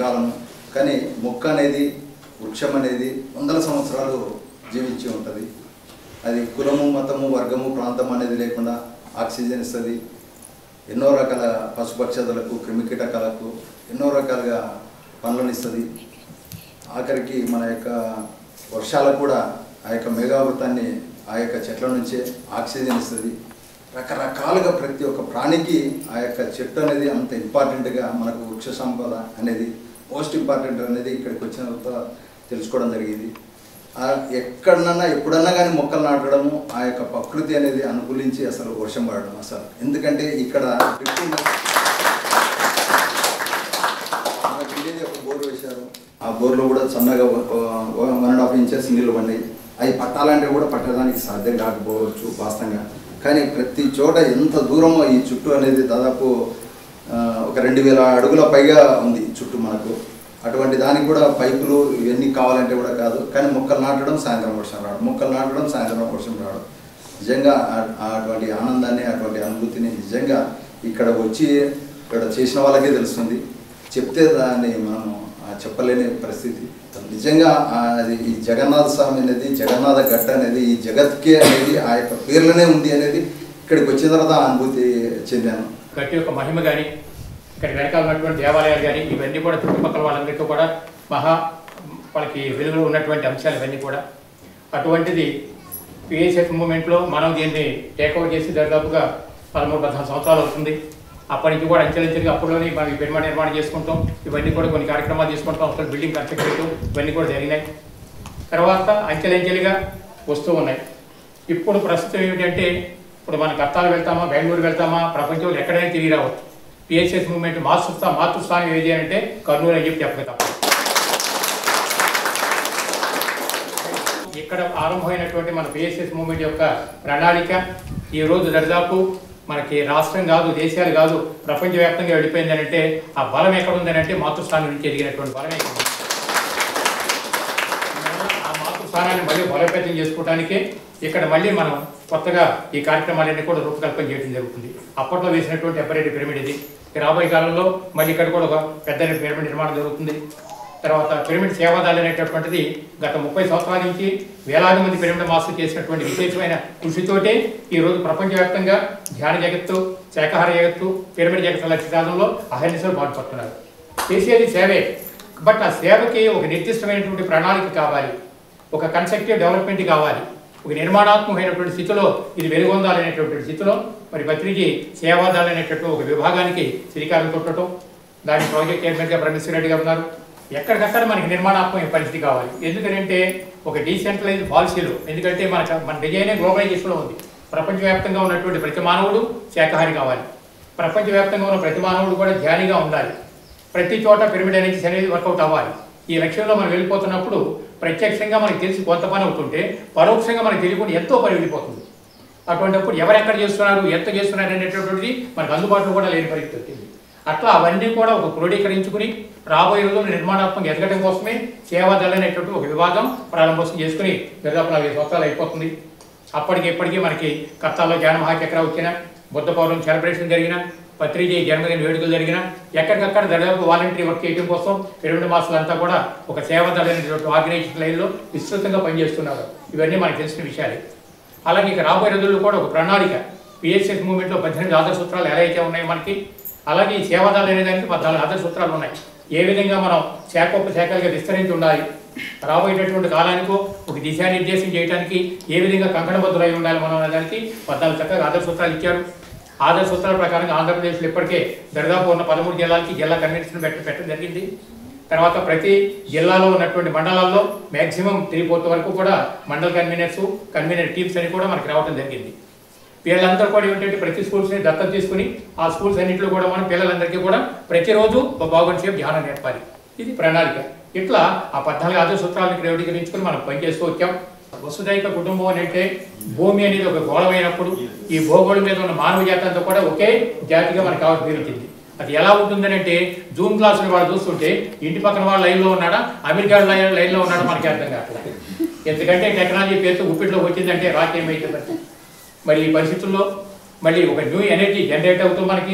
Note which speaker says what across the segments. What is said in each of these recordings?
Speaker 1: కాలం కానీ మొక్క అనేది వృక్షం అనేది వందల సంవత్సరాలు జీవించి ఉంటుంది అది కులము మతము వర్గము ప్రాంతం అనేది లేకుండా ఆక్సిజన్ ఇస్తుంది ఎన్నో రకాల పశుపక్షాదులకు క్రిమికీటకాలకు ఎన్నో రకాలుగా పనులను ఇస్తుంది ఆఖరికి మన యొక్క వర్షాలకు కూడా ఆ యొక్క మేఘావృతాన్ని ఆ యొక్క చెట్ల నుంచే ఆక్సిజన్ ఇస్తుంది రకరకాలుగా ప్రతి ఒక్క ప్రాణికి ఆ యొక్క చెట్టు అనేది అంత ఇంపార్టెంట్గా మనకు వృక్ష సంపద అనేది మోస్ట్ ఇంపార్టెంట్ అనేది ఇక్కడికి వచ్చిన తర్వాత తెలుసుకోవడం జరిగింది ఆ ఎక్కడన్నా ఎప్పుడన్నా కానీ మొక్కలు నాటడము ఆ యొక్క ప్రకృతి అనేది అనుకూలించి అసలు వర్షం పడడం అసలు ఎందుకంటే ఇక్కడ మన విలేజ్ ఒక బోర్ వేశారు ఆ బోర్లో కూడా సన్నగా వన్ అండ్ హాఫ్ ఇంచెస్ నీళ్ళు పడినాయి అవి పట్టాలంటే కూడా పట్టడానికి సాధ్యం కాకపోవచ్చు వాస్తవంగా కానీ ప్రతి చోట ఎంత దూరమో ఈ చుట్టూ అనేది దాదాపు ఆ, ఒక రెండు వేల అడుగుల పైగా ఉంది చుట్టూ మనకు అటువంటి దానికి కూడా పైపులు ఇవన్నీ కావాలంటే కూడా కాదు కానీ మొక్కలు నాటడం సాయంత్రం వర్షం రావడం మొక్కలు నాటడం సాయంత్రం వర్షం రావడం నిజంగా ఆ- ఆ అటువంటి ఆనందాన్ని అటువంటి అనుభూతిని నిజంగా ఇక్కడ వచ్చి ఇక్కడ చేసిన వాళ్ళకే తెలుస్తుంది చెప్తే దాన్ని మనము ఆ చెప్పలేని పరిస్థితి నిజంగా ఆ అది ఈ జగన్నాథ స్వామి అనేది జగన్నాథ గట్ట అనేది ఈ జగత్కే అనేది ఆ యొక్క పేర్లోనే ఉంది అనేది ఇక్కడికి వచ్చిన తర్వాత ఆ అనుభూతి చెందాను
Speaker 2: గట్టి యొక్క మహిమ కానీ ఇక్కడ వెనకాల ఉన్నటువంటి దేవాలయాలు కానీ ఇవన్నీ కూడా చుట్టుపక్కల వాళ్ళందరికీ కూడా మహా వాళ్ళకి వెలుగులో ఉన్నటువంటి అంశాలు ఇవన్నీ కూడా అటువంటిది పిఎస్ఎఫ్ మూమెంట్లో మనం దీన్ని టేక్ఓవర్ చేసి దాదాపుగా పదమూడు పద్నాలుగు సంవత్సరాలు అవుతుంది అప్పటి నుంచి కూడా అంచెలంచెలుగా అప్పుడులోనే మనం ఈ పెరుమాణ నిర్మాణం చేసుకుంటాం ఇవన్నీ కూడా కొన్ని కార్యక్రమాలు తీసుకుంటాం అసలు బిల్డింగ్ కన్స్ట్రక్ట్ చేయడం ఇవన్నీ కూడా జరిగినాయి తర్వాత అంచెలంచెలుగా వస్తూ ఉన్నాయి ఇప్పుడు ప్రస్తుతం ఏమిటంటే ఇప్పుడు మన కత్తాలు వెళ్తామా బెంగళూరు వెళ్తామా ప్రపంచంలో ఎక్కడైనా తిరిగి రావచ్చు పిఎస్ఎస్ మూవ్మెంట్ మాతృస్థా మాతృస్థానం ఏది అంటే కర్నూలు అని చెప్పి చెప్పక తప్ప ఇక్కడ ఆరంభమైనటువంటి మన పిఎస్ఎస్ మూవ్మెంట్ యొక్క ప్రణాళిక ఈ రోజు దరిదాపు మనకి రాష్ట్రం కాదు దేశాలు కాదు ప్రపంచవ్యాప్తంగా వెళ్ళిపోయింది అంటే ఆ బలం ఎక్కడ ఉందని అంటే మాతృస్థానం నుంచి ఎదిగినటువంటి బలం ఎక్కడ ఉంది ఆ మాతృ స్థానాన్ని మళ్ళీ బలోపేతం చేసుకోవడానికి ఇక్కడ మళ్ళీ మనం కొత్తగా ఈ కార్యక్రమాలన్నీ కూడా రూపకల్పన చేయడం జరుగుతుంది అప్పట్లో వేసినటువంటి ఎప్పరెడ్డి పిరమిడ్ ఇది ఈ రాబోయే కాలంలో మళ్ళీ ఇక్కడ కూడా ఒక పెద్ద పిరమిడ్ నిర్మాణం జరుగుతుంది తర్వాత పిరమిడ్ సేవాదాలు అనేటటువంటిది గత ముప్పై సంవత్సరాల నుంచి వేలాది మంది పిరమిడ్ మాస్టర్ చేసినటువంటి విశేషమైన కృషితోటే ఈ రోజు ప్రపంచవ్యాప్తంగా ధ్యాన జగత్తు శాకాహార జగత్తు పిరమిడ్ జగత్తు లక్ష్య సాధనలో అహర్నిశలు పాటుపడుతున్నారు చేసేది సేవే బట్ ఆ సేవకి ఒక నిర్దిష్టమైనటువంటి ప్రణాళిక కావాలి ఒక కన్స్ట్రక్టివ్ డెవలప్మెంట్ కావాలి ఒక నిర్మాణాత్మకమైనటువంటి స్థితిలో ఇది వెలుగొందాలనేటువంటి స్థితిలో మరి పత్రిజీ సేవాదాలు అనేటటువంటి ఒక విభాగానికి శ్రీకారం చుట్టడం దాని ప్రాజెక్ట్ చైర్మన్గా బ్రహ్మశ్వర రెడ్డి గారు ఉన్నారు ఎక్కడికక్కడ మనకి నిర్మాణాత్మక పరిస్థితి కావాలి ఎందుకంటే ఒక డీసెంట్రలైజ్ పాలసీలు ఎందుకంటే మన మన డిజైనే గ్లోబలైజేషన్లో ఉంది ప్రపంచవ్యాప్తంగా ఉన్నటువంటి ప్రతి మానవుడు శాఖాహారి కావాలి ప్రపంచవ్యాప్తంగా ఉన్న ప్రతి మానవుడు కూడా ధ్యానిగా ఉండాలి ప్రతి చోట పిరమిడ్ అనేది అనేది వర్కౌట్ అవ్వాలి ఈ లక్ష్యంలో మనం వెళ్ళిపోతున్నప్పుడు ప్రత్యక్షంగా మనకి తెలిసి కొంత పని అవుతుంటే పరోక్షంగా మనకి తెలియకుండా ఎంతో పని వెళ్ళిపోతుంది అటువంటిప్పుడు ఎవరెక్కడ చేస్తున్నారు ఎంత చేస్తున్నారు అనేటటువంటిది మనకు అందుబాటులో కూడా లేని పరిస్థితి వచ్చింది అట్లా అవన్నీ కూడా ఒక క్రోడీకరించుకుని రాబోయే రోజుల్లో నిర్మాణాత్మక ఎదగడం కోసమే సేవాదళ అనేటువంటి ఒక విభాగం ప్రారంభోత్సవం చేసుకుని దాదాపు నాలుగు సంవత్సరాలు అయిపోతుంది అప్పటికి ఇప్పటికీ మనకి కర్తాల్లో జ్ఞాన మహాచక్ర వచ్చిన బుద్ధ పౌర్ణమి సెలబ్రేషన్ జరిగిన పత్రిజీ జన్మదిన వేడుకలు జరిగిన ఎక్కడికక్కడ దాదాపు వాలంటరీ వర్క్ చేయడం కోసం పిరమిడ్ మాసాలు అంతా కూడా ఒక సేవాదళ అనేటువంటి ఆర్గనైజేషన్ లైన్లో విస్తృతంగా పనిచేస్తున్నారు ఇవన్నీ మనకు తెలిసిన విషయాలే అలాగే ఇక రాబోయే రోజుల్లో కూడా ఒక ప్రణాళిక పిఎస్ఎస్ మూవ్మెంట్లో పద్దెనిమిది ఆదర్శ సూత్రాలు ఎలా అయితే ఉన్నాయో మనకి అలాగే ఈ సేవాదాలు అనే దానికి పద్నాలుగు ఆదర్శ సూత్రాలు ఉన్నాయి ఏ విధంగా మనం శాఖోపశాఖలుగా విస్తరించి ఉండాలి రాబోయేటటువంటి కాలానికి ఒక దిశానిర్దేశం చేయడానికి ఏ విధంగా కంకణబద్ధులై ఉండాలి మనం అనే దానికి పద్నాలుగు చక్కగా ఆదర్శ సూత్రాలు ఇచ్చారు ఆదర్శ సూత్రాల ప్రకారంగా ఆంధ్రప్రదేశ్లో ఇప్పటికే దరిదాపు ఉన్న పదమూడు జిల్లాలకి జిల్లా కన్వెన్షన్ పెట్ట పెట్టడం జరిగింది తర్వాత ప్రతి జిల్లాలో ఉన్నటువంటి మండలాల్లో మ్యాక్సిమం త్రీ ఫోర్త్ వరకు కూడా మండల కన్వీనర్స్ కన్వీనర్ టీమ్స్ అని కూడా మనకి రావడం జరిగింది వీళ్ళందరూ కూడా ఏంటంటే ప్రతి స్కూల్స్ని దత్తత తీసుకుని ఆ స్కూల్స్ అన్నింటిలో కూడా మనం పిల్లలందరికీ కూడా ప్రతిరోజు ఒక బాగుంటే ధ్యానం నేర్పాలి ఇది ప్రణాళిక ఇట్లా ఆ పద్నాలుగు ఆదర్శ సూత్రాలను క్రోడీకరించుకుని మనం పనిచేస్తూ వచ్చాం వసుదైక కుటుంబం అని అంటే భూమి అనేది ఒక గోళమైనప్పుడు ఈ భూగోళం మీద ఉన్న మానవ జాతి అంతా కూడా ఒకే జాతిగా మనకు కావాల్సి తీరుతుంది అది ఎలా ఉంటుందని అంటే జూన్ క్లాసులు వాళ్ళు చూస్తుంటే ఇంటి పక్కన వాళ్ళ లైన్లో ఉన్నాడా అమెరికా లైన్ లైన్లో ఉన్నాడా మనకి అర్థం కావట్లేదు ఎందుకంటే టెక్నాలజీ పేరుతో గుప్పిట్లోకి వచ్చిందంటే రాకేమైతే మరి మరి ఈ పరిస్థితుల్లో మళ్ళీ ఒక న్యూ ఎనర్జీ జనరేట్ అవుతూ మనకి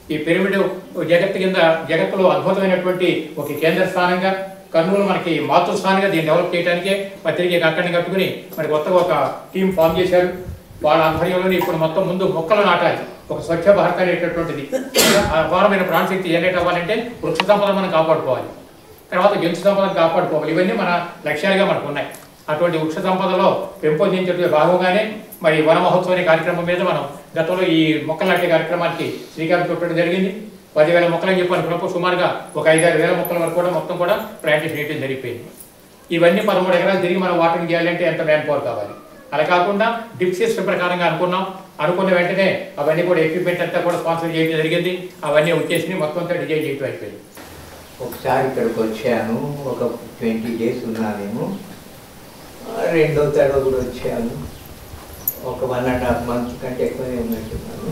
Speaker 2: ఈ పిరమిడ్ జగత్తు కింద జగత్తులో అద్భుతమైనటువంటి ఒక కేంద్ర స్థానంగా కర్నూలు మనకి మాతృస్థానంగా దీన్ని డెవలప్ చేయడానికే మరి తిరిగి అక్కడిని కట్టుకుని మరి కొత్తగా ఒక టీం ఫామ్ చేశారు వాళ్ళ ఆధ్వర్యంలోనే ఇప్పుడు మొత్తం ముందు మొక్కలు నాటాలి ఒక స్వచ్ఛ భారత్ అనేటటువంటిది ఆ అపారమైన ప్రాణశక్తి జనరేట్ అవ్వాలంటే వృక్ష సంపద మనం కాపాడుకోవాలి తర్వాత జంతు సంపదను కాపాడుకోవాలి ఇవన్నీ మన లక్ష్యాలుగా మనకు ఉన్నాయి అటువంటి వృక్ష సంపదలో పెంపొందించే భాగంగానే మరి వన మహోత్సవం అనే కార్యక్రమం మీద మనం గతంలో ఈ మొక్కలు నాటే కార్యక్రమానికి శ్రీకారం చుట్టడం జరిగింది పదివేల మొక్కలు అని చెప్పి అనుకున్నప్పుడు సుమారుగా ఒక ఐదారు వేల మొక్కల వరకు కూడా మొత్తం కూడా ప్లాంటేషన్ చేయడం జరిగిపోయింది ఇవన్నీ పదమూడు ఎకరాలు తిరిగి మనం వాటరింగ్ చేయాలంటే ఎంత మ్యాన్ పవర్ కావాలి అలా కాకుండా డిప్ సిస్టమ్ ప్రకారంగా అనుకున్నాం అనుకున్న వెంటనే అవన్నీ కూడా ఎక్విప్మెంట్ అంతా కూడా స్పాన్సర్ చేయడం జరిగింది అవన్నీ వచ్చేసి మొత్తం అంతా డిజైన్ చేయడం అయిపోయింది
Speaker 3: ఒకసారి ఇక్కడికి వచ్చాను ఒక ట్వంటీ డేస్ ఉన్నానేమో ఆ, రెండో తడవ కూడా వచ్చాను ఒక వన్ అండ్ హాఫ్ మంత్ కంటే ఎక్కువనే ఉన్నట్టున్నాను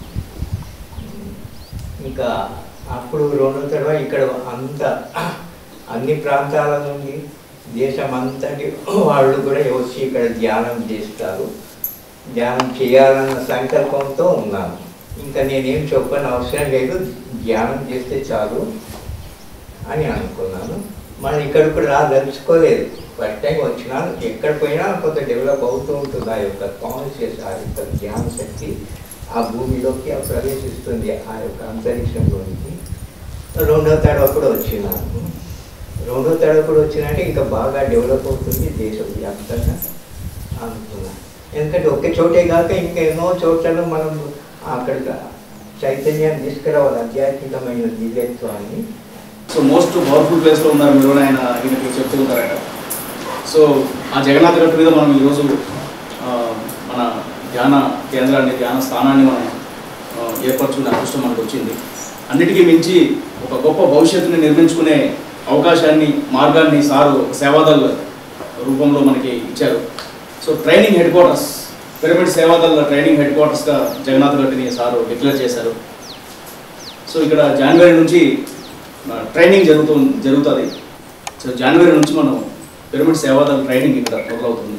Speaker 3: ఇంకా అప్పుడు రెండో తడవ ఇక్కడ అంత అన్ని ప్రాంతాల నుండి దేశం అంతటి వాళ్ళు కూడా వచ్చి ఇక్కడ ధ్యానం చేస్తారు ధ్యానం చేయాలన్న సంకల్పంతో ఉన్నాను ఇంకా నేనేం చెప్పని అవసరం లేదు ధ్యానం చేస్తే చాలు అని అనుకున్నాను మళ్ళీ ఇక్కడ కూడా రాదలుచుకోలేదు ఫస్ట్ టైం వచ్చినాను ఎక్కడ పోయినా కొంత డెవలప్ అవుతూ ఉంటుంది ఆ యొక్క కాన్షియస్ ఆ యొక్క జ్ఞాన శక్తి ఆ భూమిలోకి ఆ ప్రవేశిస్తుంది ఆ యొక్క అంతరిక్షంలోనికి రెండో తడవ కూడా వచ్చినాను రెండో తడవ కూడా వచ్చినట్టే ఇంకా బాగా డెవలప్ అవుతుంది దేశవ్యాప్తంగా అనుకున్నాను ఎందుకంటే ఒక్క చోటే కాక ఇంకా ఎన్నో చోట్లలో మనం అక్కడ చైతన్యాన్ని తీసుకురావాలి ఆధ్యాత్మికమైన దివ్యత్వాన్ని
Speaker 4: సో మోస్ట్ పవర్ఫుల్ ప్లేస్లో ఉన్నారు మీరు అని ఆయన ఈయనకి చెప్తూ ఉంటారట సో ఆ జగన్నాథ్ గట్టు మీద మనం ఈరోజు ఆ, మన ధ్యాన కేంద్రాన్ని ధ్యాన స్థానాన్ని మనం ఆ, ఏర్పరచుకునే అదృష్టం మనకు వచ్చింది అన్నిటికీ మించి ఒక గొప్ప భవిష్యత్తుని నిర్మించుకునే అవకాశాన్ని మార్గాన్ని సారు సేవాదల్ రూపంలో మనకి ఇచ్చారు so training head quarters pyramid Sevadal training head క్వార్టర్స్గా జగన్నాథ్ గట్టిని సారు డిక్లేర్ చేశారు సో ఇక్కడ జనవరి నుంచి ఆ, ట్రైనింగ్ జరుగుతూ జరుగుతుంది సో జనవరి నుంచి మనం పిరమిడ్ సేవాదల్ ట్రైనింగ్ ఇక్కడ మొదలవుతుంది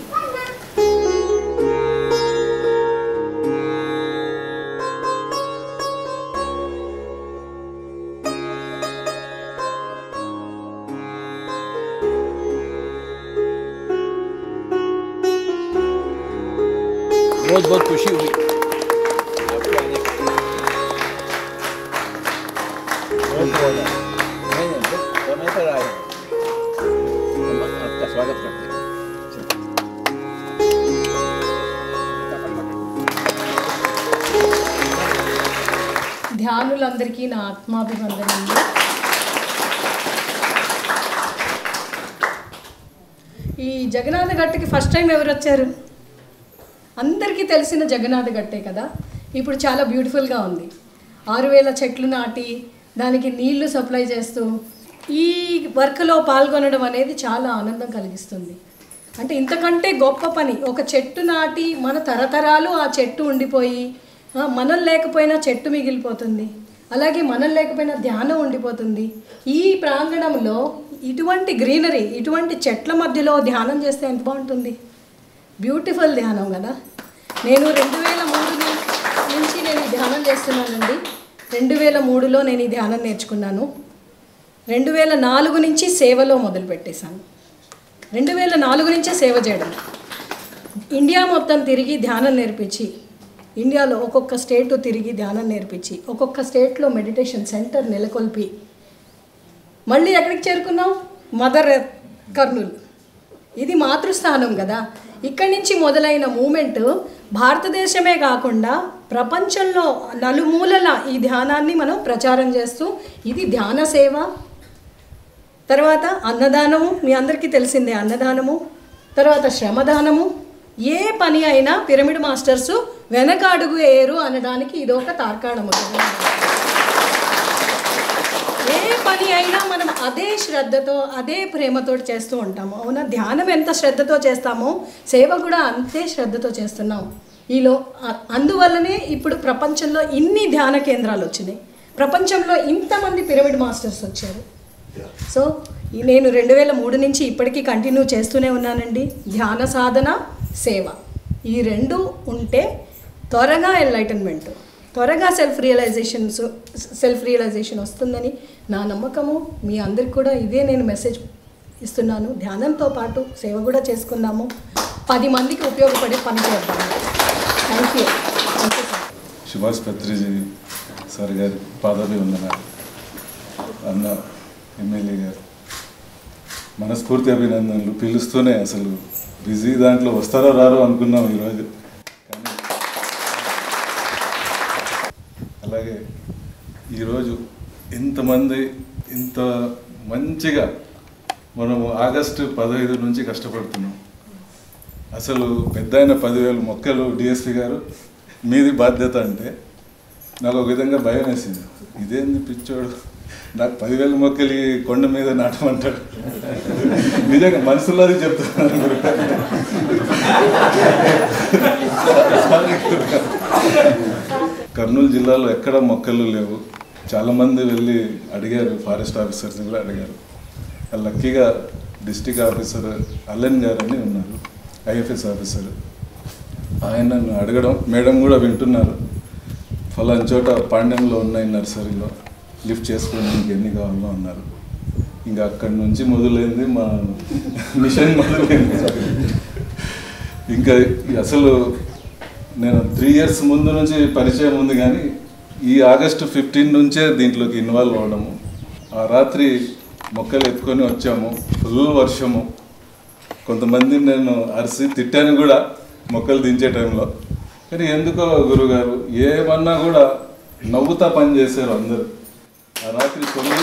Speaker 5: बहुत बहुत खुशी हुई आपके आने की। बहुत बहुत नहीं नहीं बस समय पर आए हैं। हम आपका स्वागत करते हैं
Speaker 6: ధ్యానులందరికీ నా ఆత్మాభివందనములు ఈ జగన్నాథ గట్టుకి ఫస్ట్ టైం ఎవరు వచ్చారు అందరికీ తెలిసిన జగన్నాథ గట్టే కదా ఇప్పుడు చాలా బ్యూటిఫుల్గా ఉంది ఆరు వేల చెట్లు నాటి దానికి నీళ్లు సప్లై చేస్తూ ఈ వర్క్లో పాల్గొనడం అనేది చాలా ఆనందం కలిగిస్తుంది అంటే ఇంతకంటే గొప్ప పని ఒక చెట్టు నాటి మన తరతరాలు ఆ చెట్టు ఉండిపోయి ఆ, మనం లేకపోయినా చెట్టు మిగిలిపోతుంది అలాగే మనం లేకపోయినా ధ్యానం ఉండిపోతుంది ఈ ప్రాంగణంలో ఇటువంటి గ్రీనరీ ఇటువంటి చెట్ల మధ్యలో ధ్యానం చేస్తే ఎంత బాగుంటుంది బ్యూటిఫుల్ ధ్యానం కదా నేను రెండు వేల మూడు నుంచి నేను ఈ ధ్యానం చేస్తున్నానండి రెండు వేల మూడులో నేను ఈ ధ్యానం నేర్చుకున్నాను రెండు వేల నాలుగు నుంచి సేవలో మొదలు పెట్టేశాను రెండు వేల నాలుగు నుంచే సేవ చేయడం ఇండియా మొత్తం తిరిగి ధ్యానం నేర్పించి ఇండియాలో ఒక్కొక్క స్టేట్ తిరిగి ధ్యానం నేర్పించి ఒక్కొక్క స్టేట్లో మెడిటేషన్ సెంటర్ నెలకొల్పి మళ్ళీ ఎక్కడికి చేరుకున్నాం మదర్ కర్నూలు ఇది మాతృస్థానం కదా ఇక్కడి నుంచి మొదలైన మూమెంట్ భారతదేశమే కాకుండా ప్రపంచంలో నలుమూలల ఈ ధ్యానాన్ని మనం ప్రచారం చేస్తూ ఇది ధ్యాన సేవ తర్వాత అన్నదానము మీ అందరికీ తెలిసిందే అన్నదానము తర్వాత శ్రమదానము ఏ పని అయినా పిరమిడ్ మాస్టర్స్ వెనక అడుగు వేయరు అనడానికి ఇది ఒక తార్కాణము ఏ పని అయినా మనం అదే శ్రద్ధతో అదే ప్రేమతో చేస్తూ ఉంటాము అవునా ధ్యానం ఎంత శ్రద్ధతో చేస్తామో సేవ కూడా అంతే శ్రద్ధతో చేస్తున్నాం ఈలో అ- అందువల్లనే ఇప్పుడు ప్రపంచంలో ఇన్ని ధ్యాన కేంద్రాలు వచ్చినాయి ప్రపంచంలో ఇంతమంది పిరమిడ్ మాస్టర్స్ వచ్చారు సో ఈ నేను రెండు వేల మూడు నుంచి ఇప్పటికీ కంటిన్యూ చేస్తూనే ఉన్నానండి ధ్యాన సాధన సేవ ఈ రెండు ఉంటే త్వరగా ఎన్లైటన్మెంట్ త్వరగా సెల్ఫ్ రియలైజేషన్స్ సెల్ఫ్ రియలైజేషన్ వస్తుందని నా నమ్మకము మీ అందరికి కూడా ఇదే నేను మెసేజ్ ఇస్తున్నాను ధ్యానంతో పాటు సేవ కూడా చేసుకుందాము పది మందికి ఉపయోగపడే పని చేద్దాము thank you thank you sir
Speaker 7: Subhash Patriji sir గారి పాదాభి వందనాలు అన్న ఎమ్మెల్యే గారు మనస్ఫూర్తి అభినందనలు పిలుస్తూనే అసలు బిజీ దాంట్లో వస్తారో రారో అనుకున్నాం ఈరోజు కానీ అలాగే ఈరోజు ఇంతమంది ఇంత మంచిగా మనము ఆగస్టు పదహైదు నుంచి కష్టపడుతున్నాం అసలు పెద్ద అయిన పదివేలు మొక్కలు డిఎస్పి గారు మీది బాధ్యత అంటే నాకు ఒక విధంగా భయం వేసింది ఇదేంది పిచ్చోడు నాకు పదివేల మొక్కలు ఈ కొండ మీద నాటమంటాడు నిజంగా మనసులో అది చెప్తున్నాను గురుగారు. సారీ గురుగారు. కర్నూలు జిల్లాలో ఎక్కడ మొక్కలు లేవు చాలామంది వెళ్ళి అడిగారు ఫారెస్ట్ ఆఫీసర్స్ కూడా అడిగారు లక్కీగా డిస్టిక్ ఆఫీసర్ అల్లెన్ గారు అని ఉన్నారు ఐఎఫ్ఎస్ ఆఫీసర్ ఆయన నన్ను అడగడం మేడం కూడా వింటున్నారు ఫలాని చోట పాండ్యంలో ఉన్నాయి నర్సరీలో లిఫ్ట్ చేసుకొని మీకు ఎన్ని కావాలో అన్నారు ఇంకా అక్కడి నుంచి మొదలైంది మా మిషన్ మొదలైంది ఇంకా అసలు నేను త్రీ ఇయర్స్ ముందు నుంచి పరిచయం ఉంది కానీ ఈ ఆగస్టు ఫిఫ్టీన్ నుంచే దీంట్లోకి ఇన్వాల్వ్ అవడము ఆ రాత్రి మొక్కలు ఎత్తుకొని వచ్చాము ఫుల్ వర్షము కొంతమంది నేను అరిసి తిట్టాను కూడా మొక్కలు దించే టైంలో కానీ ఎందుకో గురుగారు ఏమన్నా కూడా నవ్వుతా పని చేశారు అందరు ఆ రాత్రి తొమ్మిది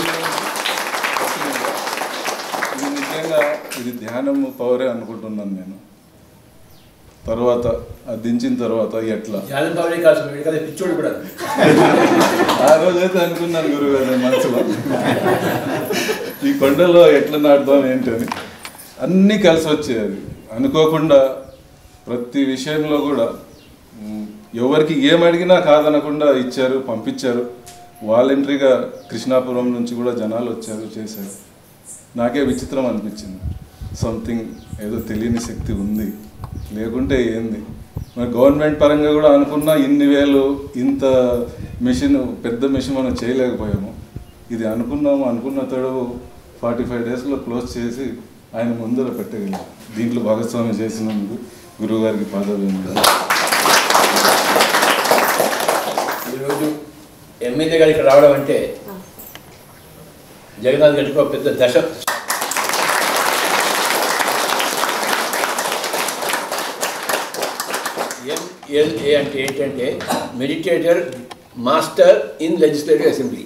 Speaker 7: ఇది నిజంగా ఇది ధ్యానం పవరే అనుకుంటున్నాను నేను తర్వాత అది దించిన తర్వాత ఎట్లా
Speaker 5: ధ్యానం పవరే కాదు వీడు కదా పిచ్చోడు కూడా
Speaker 7: ఆ రోజైతే అనుకున్నాను గురుగారు నేను మనసులో ఈ కొండలో ఎట్లా నాటుదాం ఏంటని అన్నీ కలిసి వచ్చాయి అది అనుకోకుండా ప్రతి విషయంలో కూడా ఉమ్, ఎవరికి ఏం అడిగినా కాదనకుండా ఇచ్చారు పంపించారు వాలంటరీగా కృష్ణాపురం నుంచి కూడా జనాలు వచ్చారు చేశారు నాకే విచిత్రం అనిపించింది సంథింగ్ ఏదో తెలియని శక్తి ఉంది లేకుంటే ఏంది మరి గవర్నమెంట్ పరంగా కూడా అనుకున్నా ఇన్ని వేలు ఇంత మిషన్ పెద్ద మిషన్ మనం చేయలేకపోయాము ఇది అనుకున్నాము అనుకున్న తడవు ఫార్టీ ఫైవ్ డేస్లో క్లోజ్ చేసి ఆయన ముందర పెట్టగలిగాం దీంట్లో భాగస్వామ్యం చేసినందుకు గురువు గారికి పాదాభివందనాలు
Speaker 5: ఈరోజు ఎమ్మెల్యే గారు ఇక్కడ రావడం అంటే జగన్నాథ్ గట్టుకు ఒక పెద్ద దశ ఎంఎల్ఏ అంటే ఏంటంటే meditator master in legislative assembly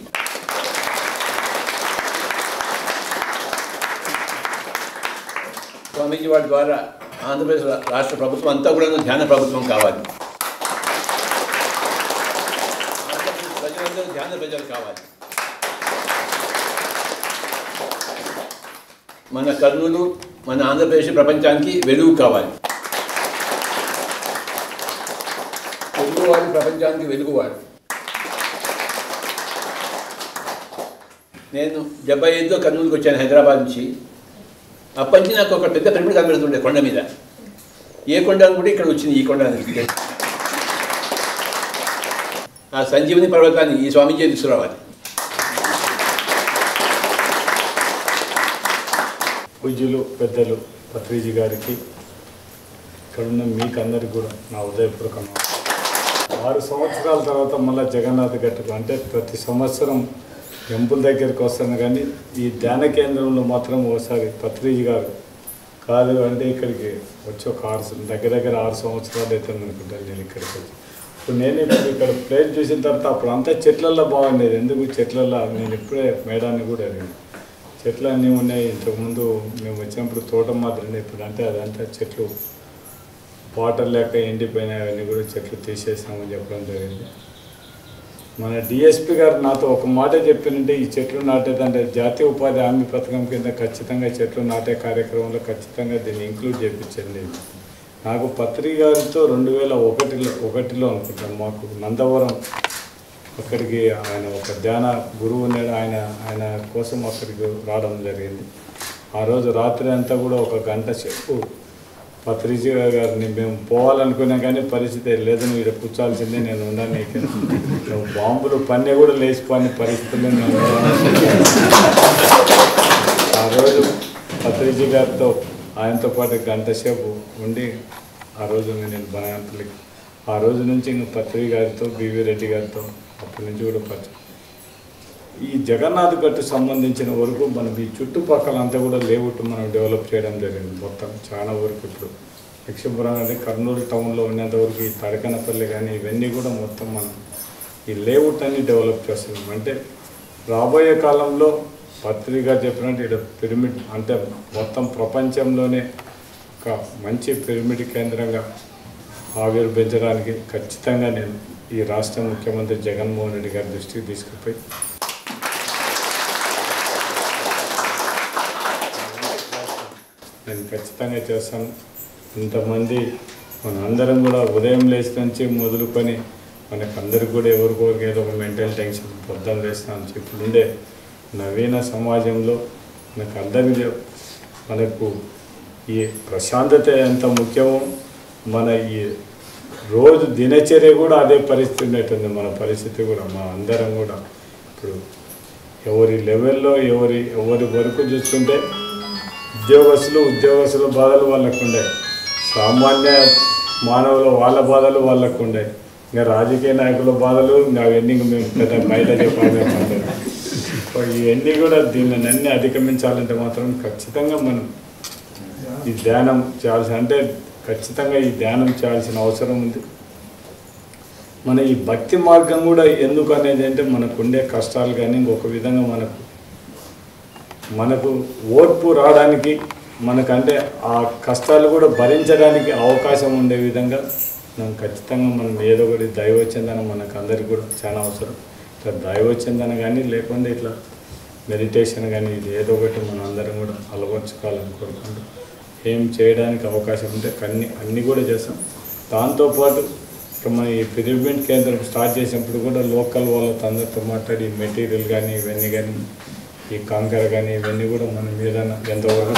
Speaker 5: Swamiji వారి ద్వారా ఆంధ్రప్రదేశ్ రాష్ట్ర ప్రభుత్వం అంతా కూడా ధ్యాన ప్రభుత్వం కావాలి ఆంధ్రప్రదేశ్ ప్రజలందరూ ధ్యాన ప్రజలు కావాలి మన కర్నూలు మన ఆంధ్రప్రదేశ్ ప్రపంచానికి వెలుగు కావాలి తెలుగువాడు ప్రపంచానికి వెలుగువాడు నేను డెబ్బై ఐదులో కర్నూలుకి వచ్చాను హైదరాబాద్ నుంచి అప్పటి నుంచి నాకు ఒక పెద్ద పిరమిడ్ కనబడుతుండే కొండ మీద ఏ కొండ అనుకుంటే ఇక్కడ వచ్చింది ఈ కొండ అని. ఆ సంజీవని పర్వతాన్ని ఈ స్వామీజీ తీసుకురావాలి
Speaker 8: పూజ్యులు పెద్దలు పత్రిజీ గారికి ఇక్కడున్న మీకు అందరికి కూడా నా ఉదయపూర్వక నమస్కారం. ఆరు సంవత్సరాల తర్వాత మళ్ళీ జగన్నాథ్ గట్టుకు అంటే ప్రతి సంవత్సరం టెంపుల్ దగ్గరికి వస్తాను కానీ ఈ ధ్యాన కేంద్రంలో మాత్రం ఓసారి పత్రిజీ గారు కాదు అంటే ఇక్కడికి వచ్చి ఒక ఆరు సం- దగ్గర దగ్గర ఆరు సంవత్సరాలు అవుతుంది అనుకుంటాను నేను ఇక్కడికి వచ్చి ఇప్పుడు నేను ఇప్పుడు ఇక్కడ ప్లేస్ చూసిన తర్వాత అప్పుడు అంతా చెట్లల్లో బాగుండేది ఎందుకు చెట్లల్లో నేను ఇప్పుడే మేడాన్ని కూడా అడిగాను చెట్లు అన్నీ ఉన్నాయి ఇంతకుముందు మేము వచ్చినప్పుడు తోట మాత్రమే ఇప్పుడు అంటే అదంతా చెట్లు వాటర్ లేక ఎండిపోయినాయి అవన్నీ కూడా చెట్లు తీసేసామని చెప్పడం జరిగింది మన డిఎస్పి గారు నాతో ఒక మాట చెప్పినంటే ఈ చెట్లు నాటేదంటే జాతీయ ఉపాధి హామీ పథకం కింద ఖచ్చితంగా చెట్లు నాటే కార్యక్రమంలో ఖచ్చితంగా దీన్ని ఇంక్లూడ్ చేయించండి నాకు పత్రిక గారితో రెండు వేల ఒకటిలో ఒకటిలో అనుకుంటాను మాకు నందవరం అక్కడికి ఆయన ఒక ధ్యాన గురువు ఉన్నాడు ఆయన ఆయన కోసం అక్కడికి రావడం జరిగింది ఆ రోజు రాత్రి అంతా కూడా ఒక గంట సేపు పత్రిజీ గారిని మేము పోవాలనుకున్నాం కానీ పరిస్థితి లేదు నువ్వు ఇక్కడ కూర్చోాల్సిందే నేను ఉన్నాను నీకు నువ్వు బాంబులు పన్నే కూడా లేచిపోని పరిస్థితుల్లో నేను ఉన్నాను. ఆ రోజు పత్రిజీ గారితో ఆయనతో పాటు గంట సేపు ఉండి ఆ రోజు నేను బనగంటలకి ఆ రోజు నుంచి ఇంక పత్రి గారితో బివి రెడ్డి గారితో అప్పటి నుంచి కూడా పరిచయం ఈ జగన్నాథ్ గట్టు సంబంధించిన వరకు మనం ఈ చుట్టుపక్కల అంతా కూడా లేఅవుట్ మనం డెవలప్ చేయడం జరిగింది మొత్తం చాలా వరకు ఇప్పుడు లక్ష్మీపురం అంటే కర్నూలు టౌన్లో ఉన్నంత వరకు ఈ తడకనపల్లి కానీ ఇవన్నీ కూడా మొత్తం మనం ఈ లేఅవుట్ అన్ని డెవలప్ చేస్తున్నాం అంటే రాబోయే కాలంలో పత్రిక చెప్పినట్టు ఇక్కడ పిరమిడ్ అంటే మొత్తం ప్రపంచంలోనే ఒక మంచి పిరమిడ్ కేంద్రంగా ఆవిర్భించడానికి ఖచ్చితంగా నేను ఈ రాష్ట్ర ముఖ్యమంత్రి జగన్మోహన్ రెడ్డి గారి దృష్టికి తీసుకుపోయి నేను ఖచ్చితంగా చేస్తాను ఇంతమంది మన అందరం కూడా ఉదయం లేచి నుంచి మొదలుకొని మనకు అందరికి కూడా ఎవరికొరికి ఏదో ఒక మెంటల్ టెన్షన్ పొద్దున్న లేస్తాను ఇప్పుడు ఉండే నవీన సమాజంలో మనకు అందరికీ మనకు ఈ ప్రశాంతత ఎంత ముఖ్యమో మన ఈ రోజు దినచర్య కూడా అదే పరిస్థితి ఉన్నట్టుంది మన పరిస్థితి కూడా మా అందరం కూడా ఇప్పుడు ఎవరి లెవెల్లో ఎవరి ఎవరి వరకు చూసుకుంటే ఉద్యోగస్తులు ఉద్యోగస్తుల బాధలు వాళ్ళకు ఉండే సామాన్య మానవుల వాళ్ళ బాధలు వాళ్ళకు ఉండే ఇంకా రాజకీయ నాయకుల బాధలు ఇంకా అవన్నీ ఇంకా మేము పెద్ద బయట చెప్పాలి ఇవన్నీ కూడా దీన్ని అన్ని అధిగమించాలంటే మాత్రం ఖచ్చితంగా మనం ఈ ధ్యానం చేయాల్సిన అంటే ఖచ్చితంగా ఈ ధ్యానం చేయాల్సిన అవసరం ఉంది మన ఈ భక్తి మార్గం కూడా ఎందుకు అనేది అంటే మనకు ఉండే కష్టాలు కానీ ఇంకొక విధంగా మనకు మనకు ఓర్పు రావడానికి మనకంటే ఆ కష్టాలు కూడా భరించడానికి అవకాశం ఉండే విధంగా మనం ఖచ్చితంగా మనం ఏదో ఒకటి దైవచిందన మనకు అందరికి కూడా చాలా అవసరం ఇట్లా దైవచిందన కానీ లేకుండా ఇట్లా మెడిటేషన్ కానీ ఇది ఏదో ఒకటి మనం అందరం కూడా అలవర్చుకోవాలని కోరుకుంటూ ఏం చేయడానికి అవకాశం ఉంటే అన్ని అన్నీ కూడా చేస్తాం దాంతోపాటు ఇక మన ఈ పిరమిడ్ కేంద్రం స్టార్ట్ చేసినప్పుడు కూడా లోకల్ వాళ్ళతో అందరితో మాట్లాడి మెటీరియల్ కానీ ఇవన్నీ కానీ ఈ కాంకర కానీ ఇవన్నీ కూడా మనం ఏదైనా ఎంతవరకు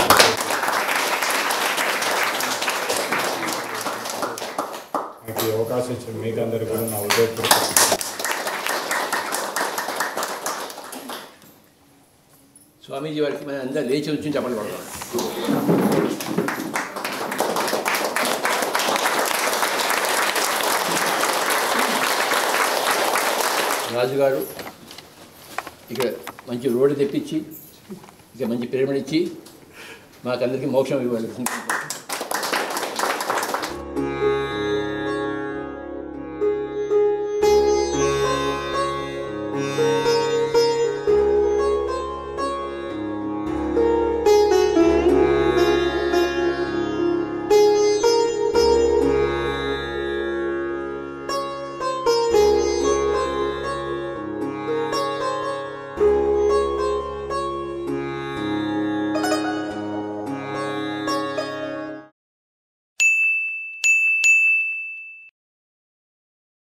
Speaker 8: నాకు ఈ అవకాశం ఇచ్చిన మీకు అందరికీ కూడా నా ఉదయపూర్వక
Speaker 5: స్వామీజీ వారికి మనం అందరూ లేచి నుంచి చెప్పండి పడతాం రాజుగారు ఇక మంచి రోడ్డు తెప్పించి ఇక మంచి పిరమిడ్ ఇచ్చి మాకందరికీ మోక్షం ఇవ్వాలి